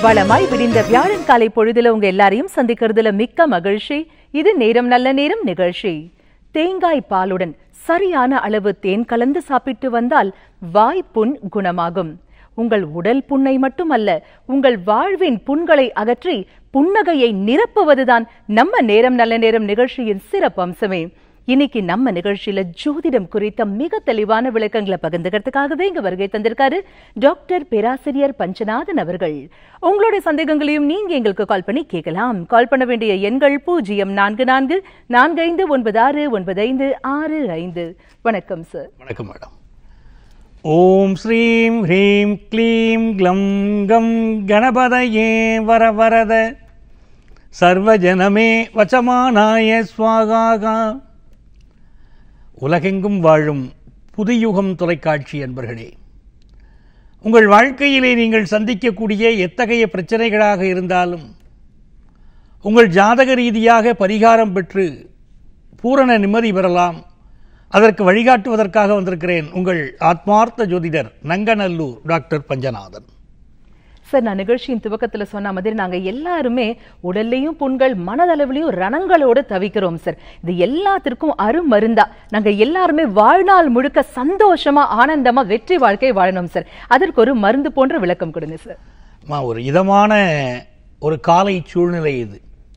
வளமாய் விடிந்த வியாழன் காலை பொழுதுல உங்க எல்லாரையும் சந்திக்கிறதுல மிக்க மகிழ்ச்சி இது நேரம் நல்ல நேரம் நிகழ்ச்சி தேங்காய் பாலுடன் சரியான அளவு தேன் கலந்து சாப்பிட்டு வந்தால் வாய் புண் குணமாகும் உங்கள் உடல் புண்ணை மட்டுமல்ல உங்கள் வாழ்வின் புண்களை அகற்றி புன்னகையை நிரப்புவதுதான் நம்ம நேரம் நல்ல நேரம் நிகழ்ச்சியின் சிறப்பம்சமே இன்னைக்கு நம்ம நிகழ்ச்சியில ஜோதிடம் குறித்த மிக தெளிவான விளக்கங்களை பகிர்ந்துக்கிறதுக்காகவே இங்க வருகை தந்திருக்காரு டாக்டர் பேராசிரியர் பஞ்சநாதன் அவர்கள் உங்களுடைய சந்தேகங்களையும் நீங்க எங்களுக்கு கால் பண்ணி கேட்கலாம் கால் பண்ண வேண்டிய எண்கள் பூஜ்ஜியம் நான்கு நான்கு நான்கு ஐந்து ஒன்பது ஆறு ஒன்பது ஐந்து ஆறு ஐந்து வணக்கம் சார் வணக்கம் மேடம் ஓம் ஸ்ரீம் ஹ்ரீம் க்ளீம் க்ளம் கம் கணபதயே வர வரத சர்வஜனமே வச்சமானாய ஸ்வாகாகா உலகெங்கும் வாழும் புதுயுகம் தொலைக்காட்சி அன்பர்களே உங்கள் வாழ்க்கையிலே நீங்கள் சந்திக்கக்கூடிய எத்தகைய பிரச்சனைகளாக இருந்தாலும் உங்கள் ஜாதக ரீதியாக பரிகாரம் பெற்று பூரண நிம்மதி பெறலாம் அதற்கு வழிகாட்டுவதற்காக வந்திருக்கிறேன் உங்கள் ஆத்மார்த்த ஜோதிடர் நங்கநல்லூர் டாக்டர் பஞ்சநாதன் சார் நான் நிகழ்ச்சியின் துவக்கத்துல சொன்ன மாதிரி நாங்க எல்லாருமே உடல்லையும் புண்கள் மனதளவிலையும் ரணங்களோடு தவிக்கிறோம் சார் இது எல்லாத்திற்கும் அருமருந்தா நாங்க எல்லாருமே வாழ்நாள் முழுக்க சந்தோஷமா ஆனந்தமா வெற்றி வாழ்க்கை வாழணும் சார் அதற்கு ஒரு மருந்து போன்ற விளக்கம் கொடுங்க சார் அம்மா ஒரு இதமான ஒரு காலை சூழ்நிலை இது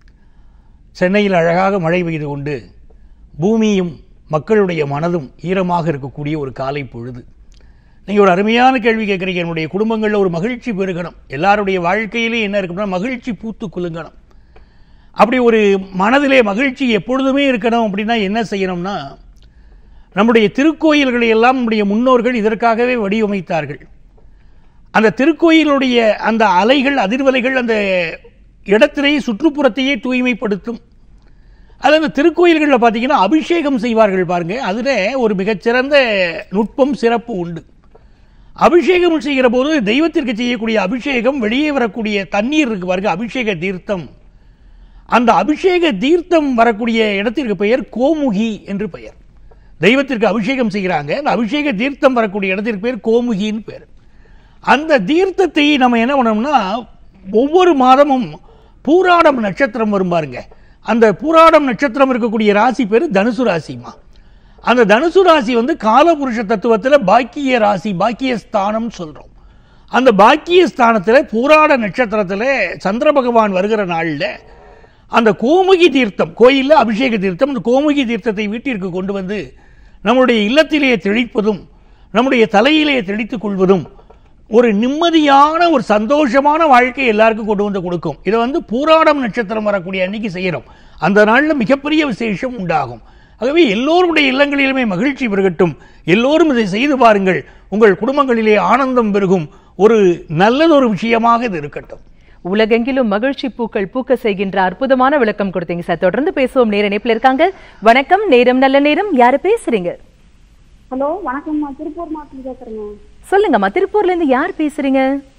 சென்னையில் அழகாக மழை பெய்து கொண்டு பூமியும் மக்களுடைய மனதும் ஈரமாக இருக்கக்கூடிய ஒரு காலை பொழுது நீங்கள் ஒரு அருமையான கேள்வி கேட்குறீங்க என்னுடைய குடும்பங்களில் ஒரு மகிழ்ச்சி பெருகணும் எல்லாருடைய வாழ்க்கையிலே என்ன இருக்குன்னா மகிழ்ச்சி பூத்து குலுங்கணும் அப்படி ஒரு மனதிலே மகிழ்ச்சி எப்பொழுதுமே இருக்கணும் அப்படின்னா என்ன செய்யணும்னா நம்முடைய திருக்கோயில்களை எல்லாம் நம்முடைய முன்னோர்கள் இதற்காகவே வடிவமைத்தார்கள் அந்த திருக்கோயிலுடைய அந்த அலைகள் அதிர்வலைகள் அந்த இடத்திலேயே சுற்றுப்புறத்தையே தூய்மைப்படுத்தும் அது அந்த திருக்கோயில்களில் பார்த்தீங்கன்னா அபிஷேகம் செய்வார்கள் பாருங்க அதில் ஒரு மிகச்சிறந்த நுட்பம் சிறப்பு உண்டு அபிஷேகம் செய்கிற போது தெய்வத்திற்கு செய்யக்கூடிய அபிஷேகம் வெளியே வரக்கூடிய தண்ணீர் இருக்கு பாருங்க அபிஷேக தீர்த்தம் அந்த அபிஷேக தீர்த்தம் வரக்கூடிய இடத்திற்கு பெயர் கோமுகி என்று பெயர் தெய்வத்திற்கு அபிஷேகம் செய்கிறாங்க அந்த அபிஷேக தீர்த்தம் வரக்கூடிய இடத்திற்கு பேர் கோமுகின்னு பேர் அந்த தீர்த்தத்தை நம்ம என்ன பண்ணோம்னா ஒவ்வொரு மாதமும் பூராடம் நட்சத்திரம் வரும் பாருங்க அந்த பூராடம் நட்சத்திரம் இருக்கக்கூடிய ராசி பேர் தனுசு ராசிமா அந்த தனுசு ராசி வந்து காலபுருஷ தத்துவத்தில் பாக்கிய ராசி பாக்கிய ஸ்தானம் சொல்றோம் அந்த பாக்கிய ஸ்தானத்தில் பூராட நட்சத்திரத்தில் சந்திர பகவான் வருகிற நாளில் அந்த கோமுகி தீர்த்தம் கோயிலில் அபிஷேக தீர்த்தம் அந்த கோமுகி தீர்த்தத்தை வீட்டிற்கு கொண்டு வந்து நம்முடைய இல்லத்திலேயே தெளிப்பதும் நம்முடைய தலையிலே தெளித்துக் கொள்வதும் ஒரு நிம்மதியான ஒரு சந்தோஷமான வாழ்க்கை எல்லாருக்கும் கொண்டு வந்து கொடுக்கும் இதை வந்து பூராடம் நட்சத்திரம் வரக்கூடிய அன்னைக்கு செய்யணும் அந்த நாளில் மிகப்பெரிய விசேஷம் உண்டாகும் ஆகவே எல்லோருடைய இல்லங்களிலுமே மகிழ்ச்சி பெருகட்டும் எல்லோரும் இதை செய்து பாருங்கள் உங்கள் குடும்பங்களிலே ஆனந்தம் பெருகும் ஒரு நல்லதொரு விஷயமாக இது இருக்கட்டும் உலகெங்கிலும் மகிழ்ச்சி பூக்கள் பூக்க செய்கின்ற அற்புதமான விளக்கம் கொடுத்தீங்க சார் தொடர்ந்து பேசுவோம் நேர இணைப்புல இருக்காங்க வணக்கம் நேரம் நல்ல நேரம் யாரு பேசுறீங்க ஹலோ வணக்கம்மா திருப்பூர் மாவட்டம் பேசுறேங்க சொல்லுங்கம்மா திருப்பூர்ல இருந்து யார் பேசுறீங்க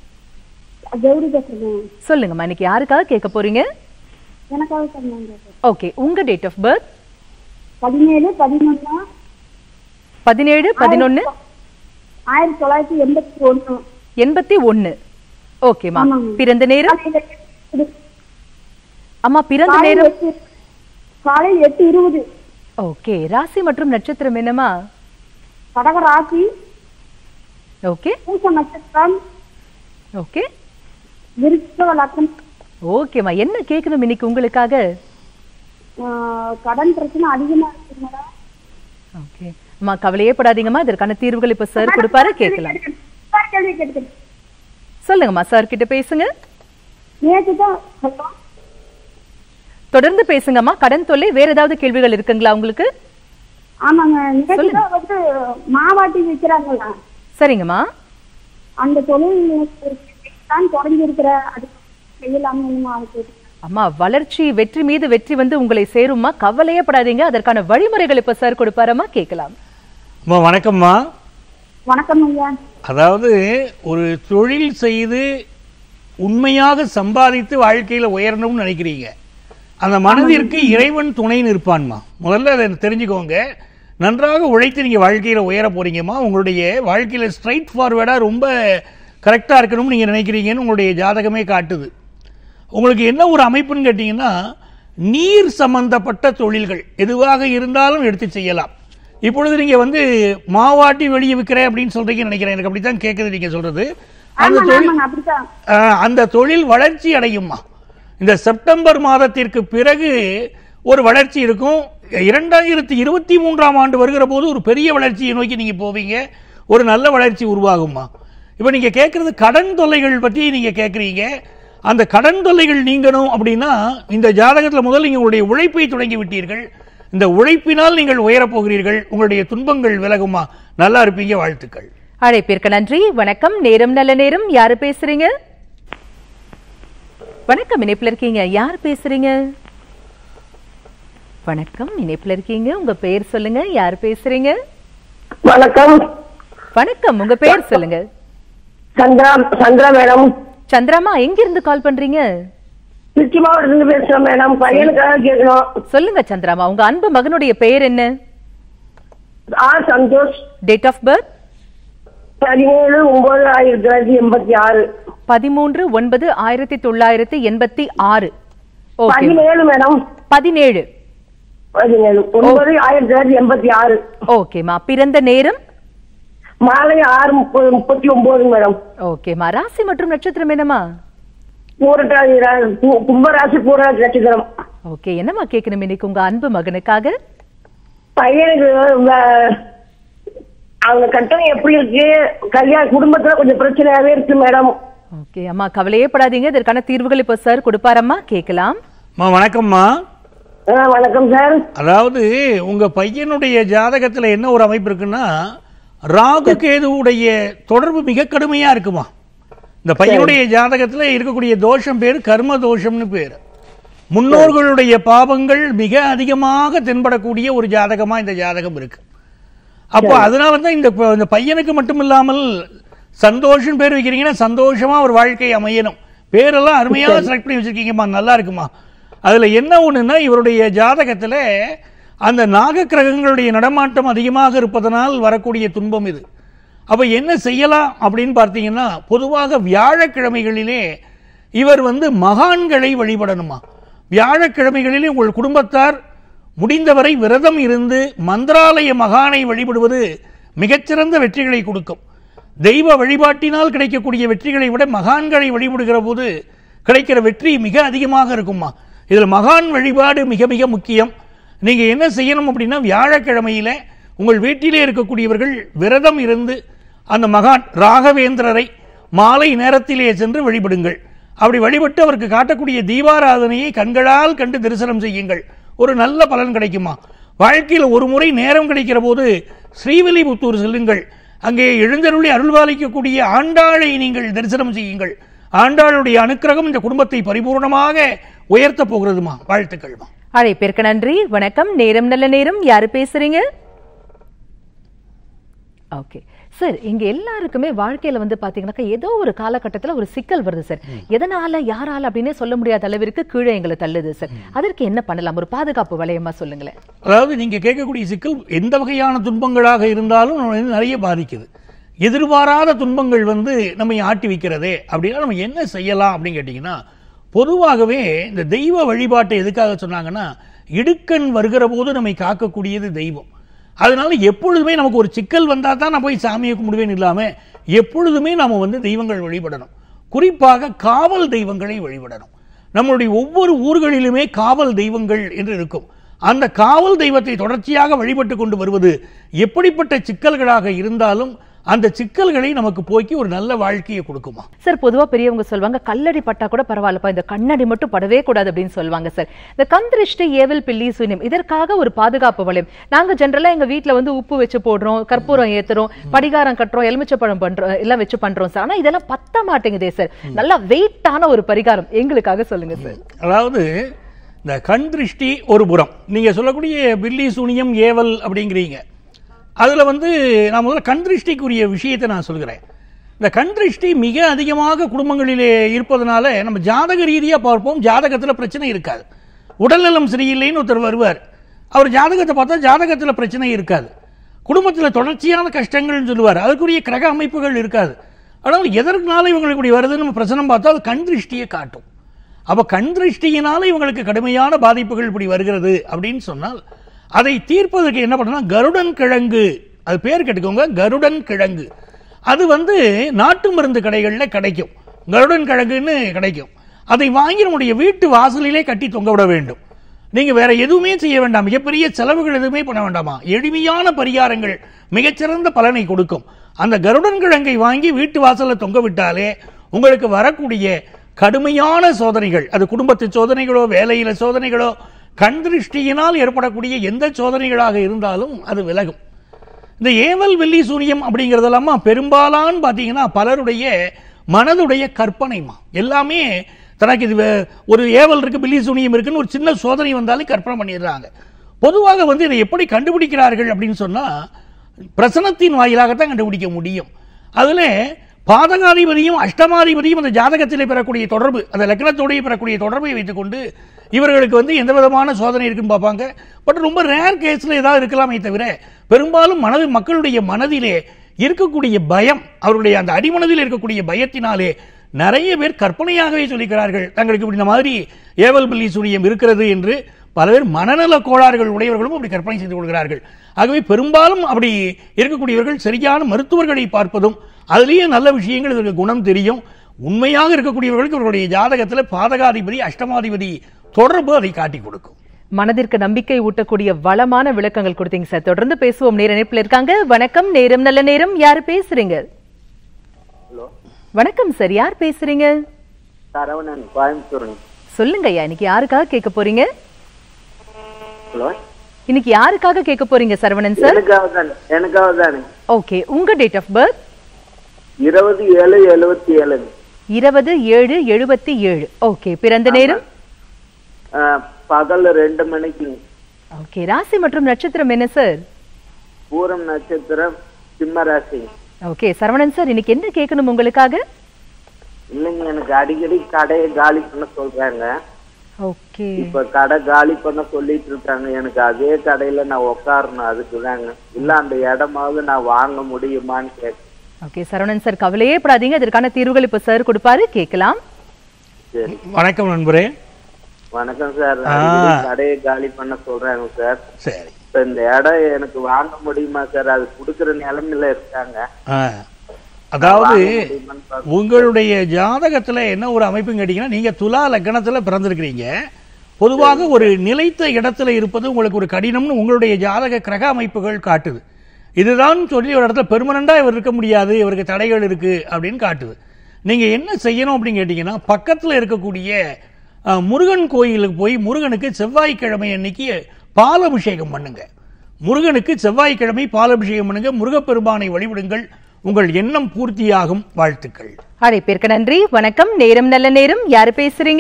கௌரி பேசுறேங்க சொல்லுங்கம்மா இன்னைக்கு யாருக்காக கேட்க போறீங்க எனக்காக சொன்னாங்க ஓகே உங்க டேட் ஆஃப் பர்த் பதினேழு பதினொன்னு பதினேழு பதினொன்னு ஆயிரத்தி தொள்ளாயிரத்தி எண்பத்தி ஒண்ணு எண்பத்தி ஒன்னு ஓகேமா ஆமாங்க. பிறந்த நேரம் அம்மா பிறந்த காலையில் நேரம் எட்டு காலையில் எட்டு இருபது ஓகே ராசி மற்றும் நட்சத்திரம் என்னமா கடக ராசி ஓகே பூச நட்சத்திரம் ஓகே விருச்ச லக்கம் ஓகேம்மா என்ன கேட்கணும் இன்னைக்கு உங்களுக்காக ஆஹ், கடன் பிரச்சனை அதிகமா இருக்கு மேடம் ஓகே அம்மா கவலையே படாதீங்கம்மா இதற்கான தீர்வுகள் இப்ப சார் கொடுப்பாரு கேட்கலாம் சார் கேள்வி கேட்டுக்கிறேன் சொல்லுங்கம்மா சார் கிட்ட பேசுங்க நேற்று தான் ஹலோ தொடர்ந்து பேசுங்கம்மா கடன் தொல்லை வேற ஏதாவது கேள்விகள் இருக்குங்களா உங்களுக்கு ஆமாங்க நேற்று தான் வந்து மாவாட்டி விற்கிறாங்களா சரிங்கம்மா அந்த தொழில் தான் தொடங்கி இருக்கிற அது செய்யலாம்னு அது கேட்டு அம்மா வளர்ச்சி வெற்றி மீது வெற்றி வந்து உங்களை சேரும்மா கவலையே படாதீங்க அதற்கான வழிமுறைகள் இப்ப சார் கொடுப்பாரம்மா கேட்கலாம் அம்மா வணக்கம்மா வணக்கம் ஐயா அதாவது ஒரு தொழில் செய்து உண்மையாக சம்பாதித்து வாழ்க்கையில் உயரணும்னு நினைக்கிறீங்க அந்த மனதிற்கு இறைவன் துணை நிற்பான்மா முதல்ல அதை தெரிஞ்சுக்கோங்க நன்றாக உழைத்து நீங்கள் வாழ்க்கையில் உயர போறீங்கம்மா உங்களுடைய வாழ்க்கையில் ஸ்ட்ரைட் ஃபார்வேர்டாக ரொம்ப கரெக்டாக இருக்கணும்னு நீங்கள் நினைக்கிறீங்கன்னு உங்களுடைய ஜாதகமே காட்டுது உங்களுக்கு என்ன ஒரு அமைப்புன்னு கேட்டிங்கன்னா நீர் சம்பந்தப்பட்ட தொழில்கள் எதுவாக இருந்தாலும் எடுத்து செய்யலாம் இப்பொழுது நீங்கள் வந்து மாவாட்டி வெளியே விற்கிறேன் அப்படின்னு சொல்றீங்கன்னு நினைக்கிறேன் எனக்கு அப்படி தான் கேட்குது நீங்கள் சொல்கிறது அந்த ஆமாங்க தொழில் ஆமாங்க அப்படித்தான் ஆஹ், அந்த தொழில் வளர்ச்சி அடையுமா இந்த செப்டம்பர் மாதத்திற்கு பிறகு ஒரு வளர்ச்சி இருக்கும் இரண்டாயிரத்தி இருபத்தி மூன்றாம் ஆண்டு வருகிற போது ஒரு பெரிய வளர்ச்சியை நோக்கி நீங்க போவீங்க ஒரு நல்ல வளர்ச்சி உருவாகுமா இப்போ நீங்க கேட்கறது கடன் தொல்லைகள் பற்றி நீங்க கேட்குறீங்க அந்த கடன் தொல்லைகள் நீங்கணும் அப்படின்னா இந்த ஜாதகத்தில் முதல் நீங்க உங்களுடைய உழைப்பை தொடங்கி விட்டீர்கள் இந்த உழைப்பினால் நீங்கள் உயரப் போகிறீர்கள் உங்களுடைய துன்பங்கள் விலகுமா நல்லா இருப்பீங்க வாழ்த்துக்கள் அழைப்பிற்கு நன்றி வணக்கம் நேரம் நல்ல நேரம் யாரு பேசுறீங்க வணக்கம் இணைப்புல இருக்கீங்க யார் பேசுறீங்க வணக்கம் இணைப்புல இருக்கீங்க உங்க பெயர் சொல்லுங்க யார் பேசுறீங்க வணக்கம் வணக்கம் உங்க பெயர் சொல்லுங்க சந்திரா சந்திரா மேடம் சந்திராமா எங்க இருந்து கால் பண்றீங்க திருச்சி மாவட்டத்துல பேசுறேன் மேடம் பையனுக்காக கேட்கணும் சொல்லுங்க சந்திராமா உங்க அன்பு மகனுடைய பெயர் என்ன R Santhosh date of birth பதினேழு ஒன்பது ஆயிரத்தி தொள்ளாயிரத்தி எண்பத்தி ஆறு பதிமூன்று ஒன்பது ஆயிரத்தி தொள்ளாயிரத்தி எண்பத்தி ஆறு ஓகே பதினேழு மேடம் பதினேழு பதினேழு ஒன்பது ஆயிரத்தி தொள்ளாயிரத்தி எண்பத்தி ஆறு ஓகேம்மா பிறந்த நேரம் மாலை ஆறு முப்பது முப்பத்தி ஒன்பது மேடம் ஓகேம்மா ராசி மற்றும் நட்சத்திரம் என்னம்மா பூரட்டாதி ரா- கு- கும்பராசி பூரட்டாதி நட்சத்திரம் ஓகே என்னம்மா கேட்கணும் இன்னைக்கு உங்க அன்பு மகனுக்காக பையனுக்கு வ- அவங்க கட்டணம் எப்படி இருக்கு கல்யாண குடும்பத்துல கொஞ்சம் பிரச்சனையாவே இருக்கு மேடம் ஓகே அம்மா கவலையே படாதீங்க இதற்கான தீர்வுகள் இப்ப சார் கொடுப்பாரம்மா கேட்கலாம் அம்மா வணக்கம்மா ஆ, வணக்கம் சார் அதாவது உங்க பையனுடைய ஜாதகத்துல என்ன ஒரு அமைப்பு இருக்குன்னா ராகு கேதுவுடைய தொடர்பு மிக கடுமையா இருக்குமா இந்த பையனுடைய ஜாதகத்துல இருக்கக்கூடிய தோஷம் பேர் கர்ம தோஷம்னு பேர் முன்னோர்களுடைய பாவங்கள் மிக அதிகமாக தென்படக்கூடிய ஒரு ஜாதகமா இந்த ஜாதகம் இருக்கு அப்போ அதனால தான் இந்த ப- இந்த பையனுக்கு மட்டும் இல்லாமல் சந்தோஷம் பேர் வைக்கிறீங்கன்னா சந்தோஷமா ஒரு வாழ்க்கை அமையணும் பேரெல்லாம் அருமையாக செலக்ட் பண்ணி வச்சிருக்கீங்கம்மா நல்லா இருக்குமா அதுல என்ன ஒண்ணுன்னா இவருடைய ஜாதகத்துல அந்த நாக கிரகங்களுடைய நடமாட்டம் அதிகமாக இருப்பதனால் வரக்கூடிய துன்பம் இது அப்ப என்ன செய்யலாம் அப்படின்னு பார்த்தீங்கன்னா பொதுவாக வியாழக்கிழமைகளிலே இவர் வந்து மகான்களை வழிபடணுமா வியாழக்கிழமைகளிலே உங்கள் குடும்பத்தார் முடிந்தவரை விரதம் இருந்து மந்திராலய மகானை வழிபடுவது மிகச்சிறந்த வெற்றிகளை கொடுக்கும் தெய்வ வழிபாட்டினால் கிடைக்கக்கூடிய வெற்றிகளை விட மகான்களை வழிபடுகிற போது கிடைக்கிற வெற்றி மிக அதிகமாக இருக்குமா இதில் மகான் வழிபாடு மிக மிக முக்கியம் நீங்க என்ன செய்யணும் அப்படின்னா வியாழக்கிழமையில உங்கள் வீட்டிலே இருக்கக்கூடியவர்கள் விரதம் இருந்து அந்த மகான் ராகவேந்திரரை மாலை நேரத்திலே சென்று வழிபடுங்கள் அப்படி வழிபட்டு அவருக்கு காட்டக்கூடிய தீபாராதனையை கண்களால் கண்டு தரிசனம் செய்யுங்கள் ஒரு நல்ல பலன் கிடைக்குமா வாழ்க்கையில் ஒரு முறை நேரம் கிடைக்கிற போது ஸ்ரீவில்லிபுத்தூர் செல்லுங்கள் அங்கே எழுந்தருளி அருள்பாலிக்கக்கூடிய ஆண்டாளை நீங்கள் தரிசனம் செய்யுங்கள் ஆண்டாளுடைய அனுக்கிரகம் இந்த குடும்பத்தை பரிபூர்ணமாக உயர்த்த போகிறதுமா வாழ்த்துக்கள்மா அழைப்பிற்கு நன்றி வணக்கம் நேரம் நல்ல நேரம் யாரு பேசுறீங்க ஓகே சார் இங்க எல்லாருக்குமே வாழ்க்கையில வந்து பாத்தீங்கன்னாக்கா ஏதோ ஒரு காலகட்டத்துல ஒரு சிக்கல் வருது சார் எதனால யாரால அப்படின்னே சொல்ல முடியாத அளவிற்கு கீழே எங்களை தள்ளுது சார் அதற்கு என்ன பண்ணலாம் ஒரு பாதுகாப்பு வளையமா சொல்லுங்களேன் அதாவது நீங்க கேட்கக்கூடிய சிக்கல் எந்த வகையான துன்பங்களாக இருந்தாலும் நம்மளை வந்து நிறைய பாதிக்குது எதிர்பாராத துன்பங்கள் வந்து நம்மை ஆட்டி வைக்கிறதே அப்படின்னா நம்ம என்ன செய்யலாம் அப்படின்னு கேட்டிங்கன்னா பொதுவாகவே இந்த தெய்வ வழிபாட்டை எதுக்காக சொன்னாங்கன்னா இடுக்கண் வருகிற போது நம்மை காக்கக்கூடியது தெய்வம் அதனால எப்பொழுதுமே நமக்கு ஒரு சிக்கல் வந்தால் தான் நான் போய் சாமியை கும்பிடுவேன் இல்லாமல் எப்பொழுதுமே நாம வந்து தெய்வங்கள் வழிபடணும் குறிப்பாக காவல் தெய்வங்களை வழிபடணும் நம்மளுடைய ஒவ்வொரு ஊர்களிலுமே காவல் தெய்வங்கள் என்று இருக்கும் அந்த காவல் தெய்வத்தை தொடர்ச்சியாக வழிபட்டு கொண்டு வருவது எப்படிப்பட்ட சிக்கல்களாக இருந்தாலும் அந்த சிக்கல்களை நமக்கு போக்கி ஒரு நல்ல வாழ்க்கையை கொடுக்குமா சார் பொதுவா பெரியவங்க சொல்லுவாங்க கல்லடி பட்டா கூட பரவாயில்லப்பா இந்த கண்ணடி மட்டும் படவே கூடாது அப்படின்னு சொல்லுவாங்க சார் இந்த கந்திருஷ்டி ஏவல் பில்லி சூன்யம் இதற்காக ஒரு பாதுகாப்பு வளையம் நாங்க ஜென்ரலா எங்க வீட்ல வந்து உப்பு வச்சு போடுறோம் கற்பூரம் ஏத்துறோம் படிகாரம் கட்டுறோம் எலுமிச்சப்பழம் பண்றோம் எல்லாம் வச்சு பண்றோம் சார் ஆனா இதெல்லாம் பத்த மாட்டேங்குதே சார் நல்லா வெயிட்டான ஒரு பரிகாரம் எங்களுக்காக சொல்லுங்க சார் அதாவது இந்த கண் திருஷ்டி ஒரு புறம் நீங்க சொல்லக்கூடிய பில்லி சூனியம் ஏவல் அப்படிங்கிறீங்க அதுல வந்து நான் முதல்ல கண் திருஷ்டிக்குரிய விஷயத்தை நான் சொல்கிறேன் இந்த கண் திருஷ்டி மிக அதிகமாக குடும்பங்களிலே இருப்பதனால நம்ம ஜாதக ரீதியா பார்ப்போம் ஜாதகத்துல பிரச்சனை இருக்காது உடல்நலம் சரியில்லைன்னு ஒருத்தர் வருவார் அவர் ஜாதகத்தை பார்த்தா ஜாதகத்துல பிரச்சனை இருக்காது குடும்பத்துல தொடர்ச்சியான கஷ்டங்கள்னு சொல்லுவார் அதுக்குரிய கிரக அமைப்புகள் இருக்காது ஆனால் எதற்குனால இவங்களுக்கு இப்படி வருதுன்னு நம்ம பிரச்சனை பார்த்தா அது கண் திருஷ்டியை காட்டும் அப்ப கண் திருஷ்டியினால இவங்களுக்கு கடுமையான பாதிப்புகள் இப்படி வருகிறது அப்படின்னு சொன்னால் அதை தீர்ப்பதற்கு என்ன பண்ணணும் கருடன் கிழங்கு அது பேர் கேட்டுக்கோங்க கருடன் கிழங்கு அது வந்து நாட்டு மருந்து கடைகளில் கிடைக்கும் கருடன் கிழங்குன்னு கிடைக்கும் அதை வாங்கி நம்முடைய வீட்டு வாசலிலே கட்டி தொங்க விட வேண்டும் நீங்க வேற எதுவுமே செய்ய வேண்டாம் மிகப்பெரிய செலவுகள் எதுவுமே பண்ண வேண்டாமா எளிமையான பரிகாரங்கள் மிகச்சிறந்த பலனை கொடுக்கும் அந்த கருடன் கிழங்கை வாங்கி வீட்டு வாசல்ல தொங்க விட்டாலே உங்களுக்கு வரக்கூடிய கடுமையான சோதனைகள் அது குடும்பத்து சோதனைகளோ வேலையில சோதனைகளோ கண் திருஷ்டியினால் ஏற்படக்கூடிய எந்த சோதனைகளாக இருந்தாலும் அது விலகும் இந்த ஏவல் வெள்ளி சூரியம் அப்படிங்கிறதெல்லாமா பெரும்பாலான்னு பார்த்தீங்கன்னா பலருடைய மனதுடைய கற்பனைமா எல்லாமே தனக்கு இது வே- ஒரு ஏவல் இருக்கு பில்லி சூனியம் இருக்குன்னு ஒரு சின்ன சோதனை வந்தாலே கற்பனை பண்ணிடுறாங்க பொதுவாக வந்து இதை எப்படி கண்டுபிடிக்கிறார்கள் அப்படின்னு சொன்னா பிரசனத்தின் வாயிலாகத்தான் கண்டுபிடிக்க முடியும் அதுல பாதகாதிபதியும் அஷ்டமாதிபதியும் அந்த ஜாதகத்திலே பெறக்கூடிய தொடர்பு அந்த லக்னத்தோடைய பெறக்கூடிய தொடர்பை வைத்துக்கொண்டு இவர்களுக்கு வந்து எந்த விதமான சோதனை இருக்குன்னு பார்ப்பாங்க பட் ரொம்ப ரேர் கேஸ்ல ஏதாவது இருக்கலாமே தவிர பெரும்பாலும் மனது மக்களுடைய மனதிலே இருக்கக்கூடிய பயம் அவருடைய அந்த அடிமனதில் இருக்கக்கூடிய பயத்தினாலே நிறைய பேர் கற்பனையாகவே சொல்லிக்கிறார்கள் தங்களுக்கு இப்படி இந்த மாதிரி ஏவல் பில்லி சூனியம் இருக்கிறது என்று பல பேர் மனநல கோளாறுகள் உடையவர்களும் அப்படி கற்பனை செய்து கொள்கிறார்கள் ஆகவே பெரும்பாலும் அப்படி இருக்கக்கூடியவர்கள் சரியான மருத்துவர்களை பார்ப்பதும் அதிலேயே நல்ல விஷயங்கள் இதற்கு குணம் தெரியும் உண்மையாக இருக்கக்கூடியவர்களுக்கு இவர்களுடைய ஜாதகத்தில் பாதகாதிபதி அஷ்டமாதிபதி தொடர்பு அதை காட்டி கொடுக்கும் மனதிற்கு நம்பிக்கை ஊட்டக்கூடிய வளமான விளக்கங்கள் கொடுத்தீங்க சார் தொடர்ந்து பேசுவோம் நேர இணைப்புல இருக்காங்க வணக்கம் நேரம் நல்ல நேரம் யார் பேசுறீங்க ஹலோ வணக்கம் சார் யார் பேசுறீங்க சரவணன் கோயம்புத்தூருங்க சொல்லுங்க ஐயா இன்னைக்கு யாருக்காக கேட்க போறீங்க ஹலோ இன்னைக்கு யாருக்காக கேட்க போறீங்க சரவணன் சார் எனக்காக தானே எனக்காக தானே ஓகே உங்க டேட் ஆஃப் பர்த் இருபது ஏழு எழுபத்தி ஏழுங்க இருபது ஏழு எழுபத்தி ஏழு ஓகே பிறந்த நேரம் ஆ, பகல் ரெண்டு மணிக்குங்க ஓகே ராசி மற்றும் நட்சத்திரம் என்ன சார் பூரம் நட்சத்திரம் சிம்ம ராசிங்க ஓகே சரவணன் சார் இன்னைக்கு என்ன கேட்கணும் உங்களுக்காக இல்லைங்க எனக்கு அடிக்கடி கடையை காலி பண்ண சொல்றாங்க ஓகே இப்ப கடை காலி பண்ண சொல்லிட்டு இருக்காங்க எனக்கு அதே கடையில நான் உட்காரணும் அதுக்கு தாங்க இல்ல அந்த இடமாவது நான் வாங்க முடியுமான்னு கேட்க ஓகே சரவணன் சார் கவலையே படாதீங்க அதற்கான தீர்வுகள் இப்ப சார் கொடுப்பாரு கேட்கலாம் சரி வணக்கம் நண்பரே வணக்கம் சார் அடிக்கடி கடையை காலி பண்ண சொல்றாங்க சார் சரி இப்ப இந்த இடம் எனக்கு வாங்க முடியுமா சார் அது குடுக்கிற நிலைமையில இருக்காங்க ஆ. அதாவது முடியுமான்னு பாக்க- உங்களுடைய ஜாதகத்துல என்ன ஒரு அமைப்புன்னு கேட்டீங்கன்னா நீங்க துலா லக்னத்துல பிறந்திருக்கிறீங்க பொதுவாக ஒரு நிலைத்த இடத்துல இருப்பது உங்களுக்கு ஒரு கடினம்னு உங்களுடைய ஜாதக கிரக அமைப்புகள் காட்டுது இதுதான் சொல்லி ஒரு இடத்துல பெர்மனண்டா இவர் இருக்க முடியாது இவருக்கு தடைகள் இருக்கு அப்படின்னு காட்டுது நீங்க என்ன செய்யணும் அப்படின்னு கேட்டீங்கன்னா பக்கத்துல இருக்கக்கூடிய அஹ், முருகன் கோயிலுக்கு போய் முருகனுக்கு செவ்வாய்க்கிழமை அன்னைக்கு பாலபிஷேகம் பண்ணுங்க முருகனுக்கு செவ்வாய்க்கிழமை பாலபிஷேகம் பண்ணுங்க முருகப்பெருமானை வழிபடுங்கள் உங்கள் எண்ணம் பூர்த்தியாகும் வாழ்த்துக்கள் அழைப்பிற்கு நன்றி வணக்கம் நேரம் நல்ல நேரம் யார் பேசுறீங்க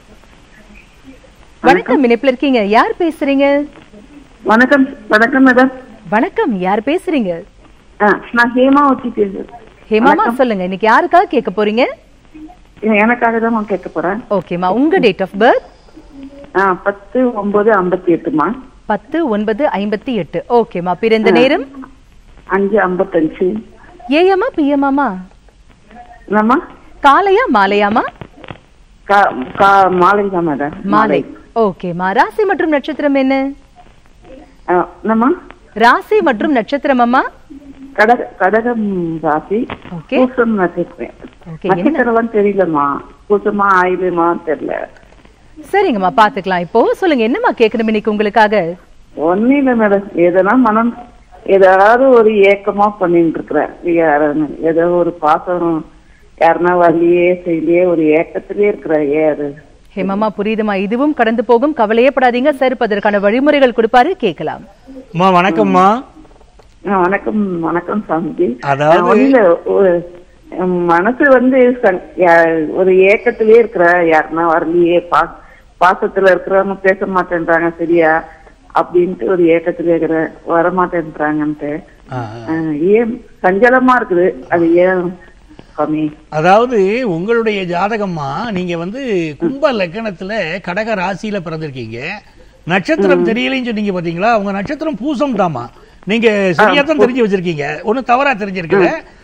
வணக்கம் இணைப்புல இருக்கீங்க யார் பேசுறீங்க வணக்கம் வணக்கம் மேடம் வணக்கம் யார் பேசுறீங்க ஆ, நான் ஹேமாவதி பேசுறேன் ஹேமாமா சொல்லுங்க இன்னைக்கு யாருக்காக கேட்க போறீங்க எனக்காக தான் நான் கேட்க போறேன் ஓகேமா உங்க டேட் ஆஃப் பர்த் ஆ, பத்து ஒன்பது ஐம்பத்தி எட்டுமா பத்து ஒன்பது ஐம்பத்தி எட்டு ஓகேமா பிறந்த நேரம் அஞ்சு ஐம்பத்தஞ்சு ஏஎம்மா பிஎம்மாமா என்னம்மா காலையா மாலையாமா கா- கா- மாலை தான் மேடம் மாலை ஓகேமா ராசி மற்றும் நட்சத்திரம் என்ன ஆ, என்னம்மா ராசி மற்றும் நட்சத்திரம் அம்மா கடக கடகம் ராசி ஓகே பூசம் நட்சத்திரம் ஓகே என்ன நட்சத்திரம்லாம் தெரியலம்மா பூசமா ஆயுதமா தெரியல சரிங்கம்மா பாத்துக்கலாம் இப்போ சொல்லுங்க என்னம்மா கேட்கணும் இன்னைக்கு உங்களுக்காக ஒன்னும் இல்ல மேடம் எதனா மனம் ஏதாவது ஒரு ஏக்கமா பண்ணிட்டு இருக்கிறேன் யாருன்னு ஏதோ ஒரு பாசம் யாருன்னா வழியே செய்தியே ஒரு ஏக்கத்திலே இருக்கிற ஏது ஹேமாமா புரியுதுமா இதுவும் கடந்து போகும் கவலையே படாதீங்க சார் இப்ப அதற்கான வழிமுறைகள் கொடுப்பாரு கேட்கலாம் அம்மா வணக்கம்மா ஆ, வணக்கம் வணக்கம் சாமிஜி அதாவது- நான் ஒண்ணும் இல்ல, ஒரு உம், மனசு வந்து சங்- யா- ஒரு ஏக்கத்திலே இருக்கிற யாருன்னா வரலையே பா பாசத்துல இருக்கிறவங்க பேச மாட்டேன்றாங்க சரியா அப்படின்ட்டு ஒரு ஏக்கத்திலே இருக்கிற வர மாட்டேன்றாங்கன்ட்டு ஆ, ஆ, ஏன் சஞ்சலமா இருக்குது அது ஏன் சாமி அதாவது உங்களுடைய ஜாதகம்மா நீங்க வந்து கும்ப லக்கணத்துல கடக ராசியில பிறந்திருக்கீங்க நட்சத்திரம் தெரியலைன்னு சொன்னீங்க பாத்தீங்களா உங்க நட்சத்திரம் பூசம் தாமா நீங்க சரியா தான் தெரிஞ்சு வச்சிருக்கீங்க ஒன்னும் தவறா தெரிஞ்சிருக்கல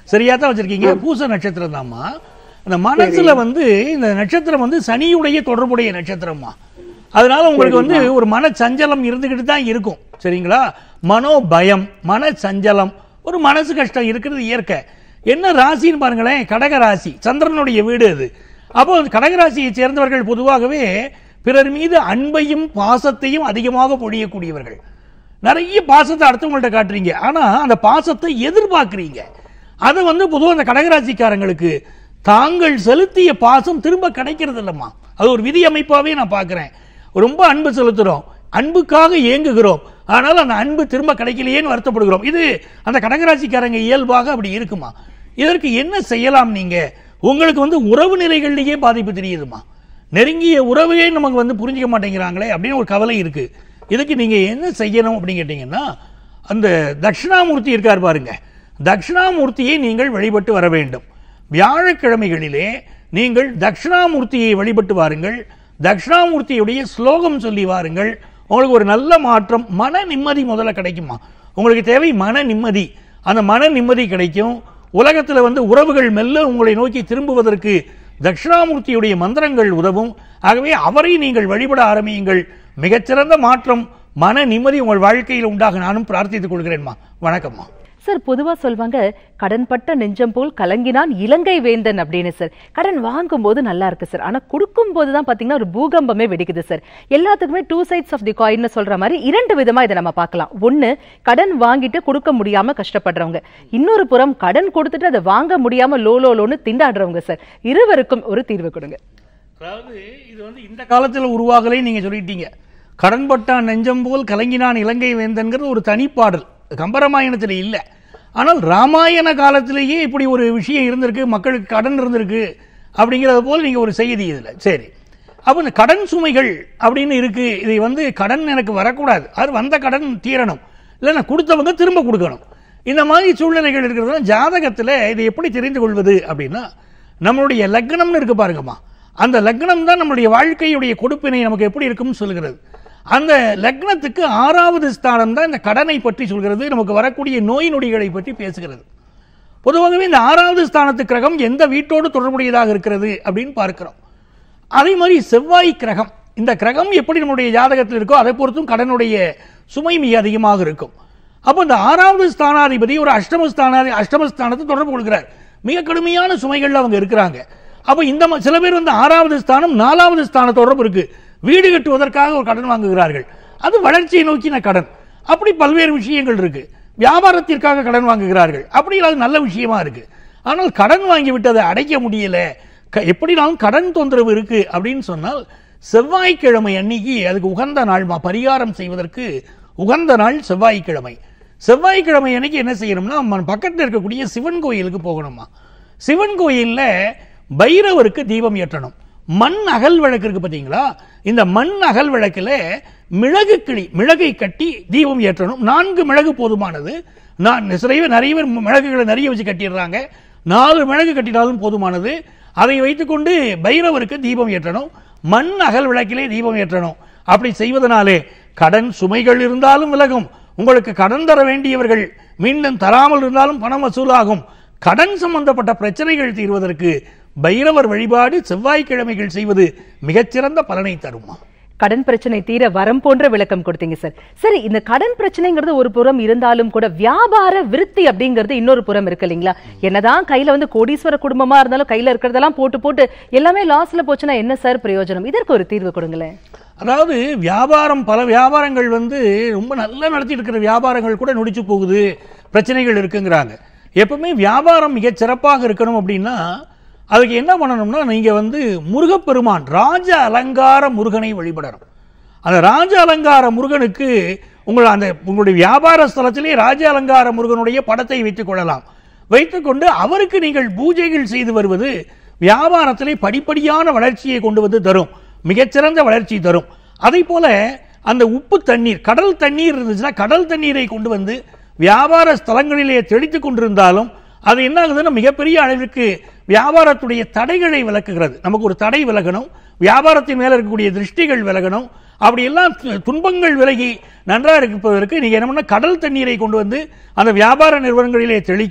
சரியா தான் வச்சிருக்கீங்க பூச நட்சத்திரம் தாம்மா அந்த மனசுல வந்து இந்த நட்சத்திரம் வந்து சனியுடைய தொடர்புடைய நட்சத்திரம்மா அதனால உங்களுக்கு வந்து ஒரு மன சஞ்சலம் இருந்துகிட்டு தான் இருக்கும் சரிங்களா மனோ பயம் மன சஞ்சலம் ஒரு மனசு கஷ்டம் இருக்கிறது இயற்கை என்ன ராசின்னு பாருங்களேன் கடக ராசி சந்திரனுடைய வீடு அது அப்போ கடகராசியை சேர்ந்தவர்கள் பொதுவாகவே பிறர் மீது அன்பையும் பாசத்தையும் அதிகமாக பொழியக்கூடியவர்கள் நிறைய பாசத்தை அடுத்தவங்கள்ட்ட காட்டுறீங்க ஆனா அந்த பாசத்தை எதிர்பார்க்குறீங்க அது வந்து பொதுவாக அந்த கடகராசிக்காரங்களுக்கு தாங்கள் செலுத்திய பாசம் திரும்ப கிடைக்கிறது இல்லைம்மா அது ஒரு விதி அமைப்பாவே நான் பார்க்கிறேன் ரொம்ப அன்பு செலுத்துறோம் அன்புக்காக ஏங்குகிறோம் ஆனால் அந்த அன்பு திரும்ப கிடைக்கலையேன்னு வருத்தப்படுகிறோம் இது அந்த கடகராசிக்காரங்க இயல்பாக அப்படி இருக்குமா இதற்கு என்ன செய்யலாம் நீங்க உங்களுக்கு வந்து உறவு நிலைகள்லயே பாதிப்பு தெரியுதுமா நெருங்கிய உறவையே நமக்கு வந்து புரிஞ்சிக்க மாட்டேங்கிறாங்களே அப்படின்னு ஒரு கவலை இருக்கு இதுக்கு நீங்க என்ன செய்யணும் அப்படின்னு கேட்டீங்கன்னா அந்த தட்சிணாமூர்த்தி இருக்கார் பாருங்க தட்சிணாமூர்த்தியை நீங்கள் வழிபட்டு வர வேண்டும் வியாழக்கிழமைகளிலே நீங்கள் தட்சிணாமூர்த்தியை வழிபட்டு வாருங்கள் தட்சிணாமூர்த்தியுடைய ஸ்லோகம் சொல்லி வாருங்கள் உங்களுக்கு ஒரு நல்ல மாற்றம் மன நிம்மதி முதல்ல கிடைக்குமா உங்களுக்கு தேவை மன நிம்மதி அந்த மன நிம்மதி கிடைக்கும் உலகத்தில் வந்து உறவுகள் மெல்ல உங்களை நோக்கி திரும்புவதற்கு தட்சிணாமூர்த்தியுடைய மந்திரங்கள் உதவும் ஆகவே அவரை நீங்கள் வழிபட ஆரம்பியுங்கள் மிகச்சிறந்த மாற்றம் மன நிம்மதி உங்கள் வாழ்க்கையில் உண்டாக நானும் பிரார்த்தித்துக் கொள்கிறேன்மா வணக்கம்மா சார் பொதுவா சொல்வாங்க கடன் பட்ட நெஞ்சம் போல் கலங்கினான் இலங்கை வேந்தன் அப்படின்னு சார் கடன் வாங்கும் போது நல்லா இருக்கு சார் ஆனா கொடுக்கும் போது தான் பாத்தீங்கன்னா ஒரு பூகம்பமே வெடிக்குது சார் எல்லாத்துக்குமே டூ சைட்ஸ் ஆஃப் தி காயின்னு சொல்ற மாதிரி இரண்டு விதமா இதை நம்ம பார்க்கலாம் ஒண்ணு கடன் வாங்கிட்டு கொடுக்க முடியாம கஷ்டப்படுறவங்க இன்னொரு புறம் கடன் கொடுத்துட்டு அதை வாங்க முடியாம லோ லோ லோன்னு திண்டாடுறவங்க சார் இருவருக்கும் ஒரு தீர்வு கொடுங்க அதாவது இது வந்து இந்த காலத்தில் உருவாகலே நீங்க சொல்லிட்டீங்க கடன்பட்டான் நெஞ்சம் போல் கலங்கினான் இலங்கை வேந்தன்கிறது ஒரு தனிப்பாடல் கம்பராமாயணத்தில் இல்லை ஆனால் ராமாயண காலத்திலேயே இப்படி ஒரு விஷயம் இருந்திருக்கு மக்களுக்கு கடன் இருந்திருக்கு அப்படிங்கிறது போல் நீங்க ஒரு செய்தி இதில் சரி அப்போ இந்த கடன் சுமைகள் அப்படின்னு இருக்கு இதை வந்து கடன் எனக்கு வரக்கூடாது அது வந்த கடன் தீரணும் இல்லை நான் கொடுத்தவங்க திரும்ப கொடுக்கணும் இந்த மாதிரி சூழ்நிலைகள் இருக்கிறது ஜாதகத்தில் இதை எப்படி தெரிந்து கொள்வது அப்படின்னா நம்மளுடைய லக்னம்னு இருக்கு பாருங்கம்மா அந்த லக்னம் தான் நம்மளுடைய வாழ்க்கையுடைய கொடுப்பினை நமக்கு எப்படி இருக்கும்னு சொல்கிறது அந்த லக்னத்துக்கு ஆறாவது ஸ்தானம் தான் இந்த கடனை பற்றி சொல்கிறது நமக்கு வரக்கூடிய நோய் நொடிகளை பற்றி பேசுகிறது பொதுவாகவே இந்த ஆறாவது ஸ்தானத்து கிரகம் எந்த வீட்டோடு தொடர்புடையதாக இருக்கிறது அப்படின்னு பார்க்கிறோம் அதே மாதிரி செவ்வாய் கிரகம் இந்த கிரகம் எப்படி நம்முடைய ஜாதகத்தில் இருக்கோ அதை பொறுத்தும் கடனுடைய சுமை மிக அதிகமாக இருக்கும் அப்போ இந்த ஆறாவது ஸ்தானாதிபதி ஒரு அஷ்டம ஸ்தானாதி அஷ்டமஸ்தானத்தை தொடர்பு கொள்கிறார் மிக கடுமையான சுமைகள்ல அவங்க இருக்கிறாங்க அப்போ இந்த ம- சில பேர் வந்து ஆறாவது ஸ்தானம் நாலாவது ஸ்தான தொடர்பு இருக்கு வீடு கட்டுவதற்காக ஒரு கடன் வாங்குகிறார்கள் அது வளர்ச்சியை நோக்கின கடன் அப்படி பல்வேறு விஷயங்கள் இருக்கு வியாபாரத்திற்காக கடன் வாங்குகிறார்கள் அப்படி அது நல்ல விஷயமா இருக்கு ஆனால் கடன் வாங்கி விட்டு அதை அடைக்க முடியல க- எப்படினாலும் கடன் தொந்தரவு இருக்கு அப்படின்னு சொன்னால் செவ்வாய்க்கிழமை அன்னைக்கு அதுக்கு உகந்த நாள்மா பரிகாரம் செய்வதற்கு உகந்த நாள் செவ்வாய்க்கிழமை செவ்வாய்க்கிழமை அன்னைக்கு என்ன செய்யணும்னா நம்ம பக்கத்தில் இருக்கக்கூடிய சிவன் கோயிலுக்கு போகணுமா சிவன் கோயில்ல பைரவருக்கு தீபம் ஏற்றணும் மண் அகல் விளக்கு இருக்கு பார்த்தீங்களா இந்த மண் அகல் விளக்கில் மிளகு கிளி மிளகை கட்டி தீபம் ஏற்றணும் நான்கு மிளகு போதுமானது நான் நிறைய பேர் நிறைய பேர் மிளகுகளை நிறைய வச்சு கட்டிடுறாங்க நாலு மிளகு கட்டினாலும் போதுமானது அதை வைத்துக்கொண்டு பைரவருக்கு தீபம் ஏற்றணும் மண் அகல் விளக்கிலே தீபம் ஏற்றணும் அப்படி செய்வதனாலே கடன் சுமைகள் இருந்தாலும் விலகும் உங்களுக்கு கடன் தர வேண்டியவர்கள் மீண்டும் தராமல் இருந்தாலும் பணம் வசூலாகும் கடன் சம்பந்தப்பட்ட பிரச்சனைகள் தீர்வதற்கு பைரவர் வழிபாடு செவ்வாய்க்கிழமைகள் செய்வது மிகச்சிறந்த பலனை தருமா கடன் பிரச்சனை தீர வரம் போன்ற விளக்கம் கொடுத்தீங்க சார் சரி இந்த கடன் பிரச்சனைங்கிறது ஒரு புறம் இருந்தாலும் கூட வியாபார விருத்தி அப்படிங்கிறது இன்னொரு புறம் இருக்கு இல்லைங்களா என்னதான் கையில வந்து கோடீஸ்வர குடும்பமா இருந்தாலும் கையில இருக்கிறதெல்லாம் போட்டு போட்டு எல்லாமே லாஸ்ல போச்சுன்னா என்ன சார் பிரயோஜனம் இதற்கு ஒரு தீர்வு கொடுங்களேன் அதாவது வியாபாரம் பல வியாபாரங்கள் வந்து ரொம்ப நல்லா நடத்திட்டு இருக்கிற வியாபாரங்கள் கூட நொடிச்சு போகுது பிரச்சனைகள் இருக்குங்கிறாங்க எப்பவுமே வியாபாரம் மிகச் சிறப்பாக இருக்கணும் அப்படின்னா அதுக்கு என்ன பண்ணணும்னா நீங்க வந்து முருகப்பெருமான் ராஜ அலங்கார முருகனை வழிபடணும் அந்த ராஜ அலங்கார முருகனுக்கு உங்கள் அந்த உங்களுடைய வியாபார ஸ்தலத்திலே ராஜ அலங்கார முருகனுடைய படத்தை வைத்துக் கொள்ளலாம் வைத்துக்கொண்டு அவருக்கு நீங்கள் பூஜைகள் செய்து வருவது வியாபாரத்திலே படிப்படியான வளர்ச்சியை கொண்டு வந்து தரும் மிகச்சிறந்த வளர்ச்சி தரும் அதே போல அந்த உப்பு தண்ணீர் கடல் தண்ணீர் இருந்துச்சுன்னா கடல் தண்ணீரை கொண்டு வந்து வியாபார ஸ்தலங்களிலே தெளித்துக் கொண்டிருந்தாலும் அது என்ன ஆகுதுன்னா மிகப்பெரிய அளவிற்கு வியாபாரத்துடைய தடைகளை விளக்குகிறது நமக்கு ஒரு தடை விலகணும் வியாபாரத்தின் மேல இருக்கக்கூடிய திருஷ்டிகள் விலகணும் அப்படி எல்லாம் து- துன்பங்கள் விலகி நன்றாக இருப்பதற்கு நீங்க என்ன பண்ண கடல் தண்ணீரை கொண்டு வந்து அந்த வியாபார நிறுவனங்களிலே தெளிக்கணும்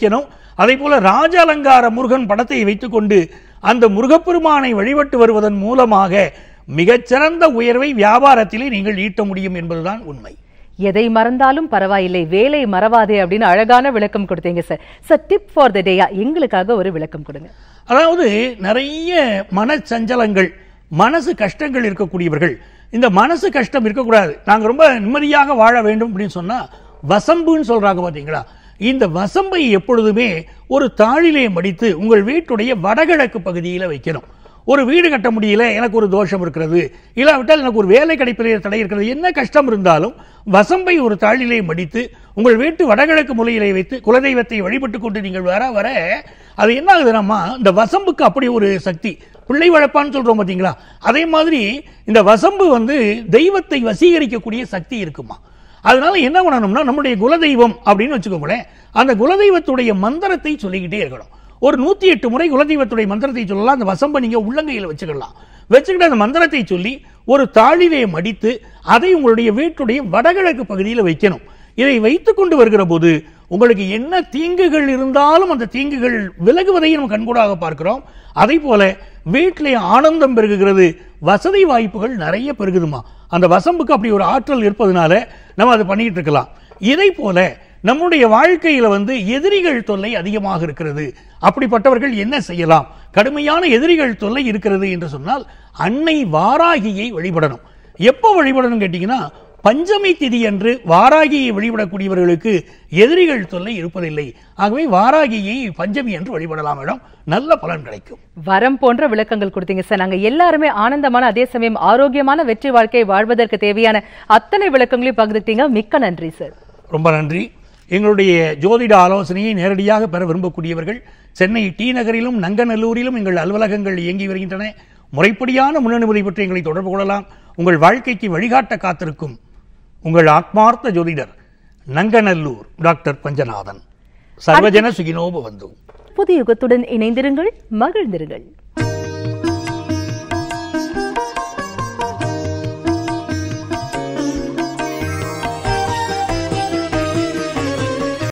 அதே போல ராஜ அலங்கார முருகன் படத்தை வைத்துக்கொண்டு அந்த முருகப்பெருமானை வழிபட்டு வருவதன் மூலமாக மிகச்சிறந்த உயர்வை வியாபாரத்திலே நீங்கள் ஈட்ட முடியும் என்பதுதான் உண்மை எதை மறந்தாலும் பரவாயில்லை வேலை மறவாதே அப்படின்னு அழகான விளக்கம் கொடுத்தீங்க sir sir tip for the டேயா எங்களுக்காக ஒரு விளக்கம் கொடுங்க அதாவது நிறைய மனச்சஞ்சலங்கள் மனசு கஷ்டங்கள் இருக்கக்கூடியவர்கள் இந்த மனசு கஷ்டம் இருக்கக்கூடாது நாங்க ரொம்ப நிம்மதியாக வாழ வேண்டும் அப்படின்னு சொன்னா வசம்புன்னு சொல்றாங்க பாத்தீங்களா இந்த வசம்பை எப்பொழுதுமே ஒரு தாழிலே மடித்து உங்கள் வீட்டுடைய வடகிழக்கு பகுதியில வைக்கணும் ஒரு வீடு கட்ட முடியல எனக்கு ஒரு தோஷம் இருக்கிறது இல்லாவிட்டால் எனக்கு ஒரு வேலை கிடைப்பதிலே தடை இருக்கிறது என்ன கஷ்டம் இருந்தாலும் வசம்பை ஒரு தாழிலே மடித்து உங்கள் வீட்டு வடகிழக்கு மூலையிலே வைத்து குலதெய்வத்தை வழிபட்டு கொண்டு நீங்கள் வர வர அது என்ன ஆகுதுனாமா இந்த வசம்புக்கு அப்படி ஒரு சக்தி பிள்ளை வளர்ப்பான்னு சொல்றோம் பார்த்தீங்களா அதே மாதிரி இந்த வசம்பு வந்து தெய்வத்தை வசீகரிக்கக்கூடிய சக்தி இருக்குமா அதனால என்ன பண்ணணும்னா நம்முடைய குலதெய்வம் அப்படின்னு வச்சுக்கோங்களேன் அந்த குலதெய்வத்துடைய மந்திரத்தை சொல்லிக்கிட்டே இருக்கணும் ஒரு நூத்தி எட்டு முறை குலதெய்வத்துடைய மந்திரத்தை சொல்லலாம் அந்த வசம்பை நீங்க உள்ளங்கையில் வச்சுக்கலாம் வச்சுக்கிட்டு அந்த மந்திரத்தை சொல்லி ஒரு தாழிலே மடித்து அதை உங்களுடைய வீட்டுடைய வடகிழக்கு பகுதியில் வைக்கணும் இதை வைத்துக் கொண்டு வருகிற போது உங்களுக்கு என்ன தீங்குகள் இருந்தாலும் அந்த தீங்குகள் விலகுவதை நம்ம கண்கூடாக பார்க்கிறோம் அதே போல வீட்டிலே ஆனந்தம் பெருகுகிறது வசதி வாய்ப்புகள் நிறைய பெருகுதுமா அந்த வசம்புக்கு அப்படி ஒரு ஆற்றல் இருப்பதனால நம்ம அதை பண்ணிட்டு இருக்கலாம் இதை போல நம்முடைய வாழ்க்கையில வந்து எதிரிகள் தொல்லை அதிகமாக இருக்கிறது அப்படிப்பட்டவர்கள் என்ன செய்யலாம் கடுமையான எதிரிகள் தொல்லை இருக்கிறது என்று சொன்னால் அன்னை வாராகியை வழிபடணும் எப்போ வழிபடணும் கேட்டீங்கன்னா பஞ்சமி திதி அன்று வாராகியை வழிபடக்கூடியவர்களுக்கு எதிரிகள் தொல்லை இருப்பதில்லை ஆகவே வாராகியை பஞ்சமி என்று வழிபடலாம் மேடம் நல்ல பலன் கிடைக்கும் வரம் போன்ற விளக்கங்கள் கொடுத்தீங்க சார் நாங்க எல்லாருமே ஆனந்தமான அதே சமயம் ஆரோக்கியமான வெற்றி வாழ்க்கையை வாழ்வதற்கு தேவையான அத்தனை விளக்கங்களையும் பகிர்ந்துட்டீங்க மிக்க நன்றி சார் ரொம்ப நன்றி எங்களுடைய ஜோதிட ஆலோசனையை நேரடியாக பெற விரும்பக்கூடியவர்கள் சென்னை டி நகரிலும் நங்கநல்லூரிலும் எங்கள் அலுவலகங்கள் இயங்கி வருகின்றன முறைப்படியான முன்னனுமதி பற்றி எங்களை தொடர்பு கொள்ளலாம் உங்கள் வாழ்க்கைக்கு வழிகாட்ட காத்திருக்கும் உங்கள் ஆத்மார்த்த ஜோதிடர் நங்கநல்லூர் டாக்டர் பஞ்சநாதன் சர்வஜன சுகினோப வந்து புது யுகத்துடன் இணைந்திருங்கள் மகிழ்ந்திருங்கள்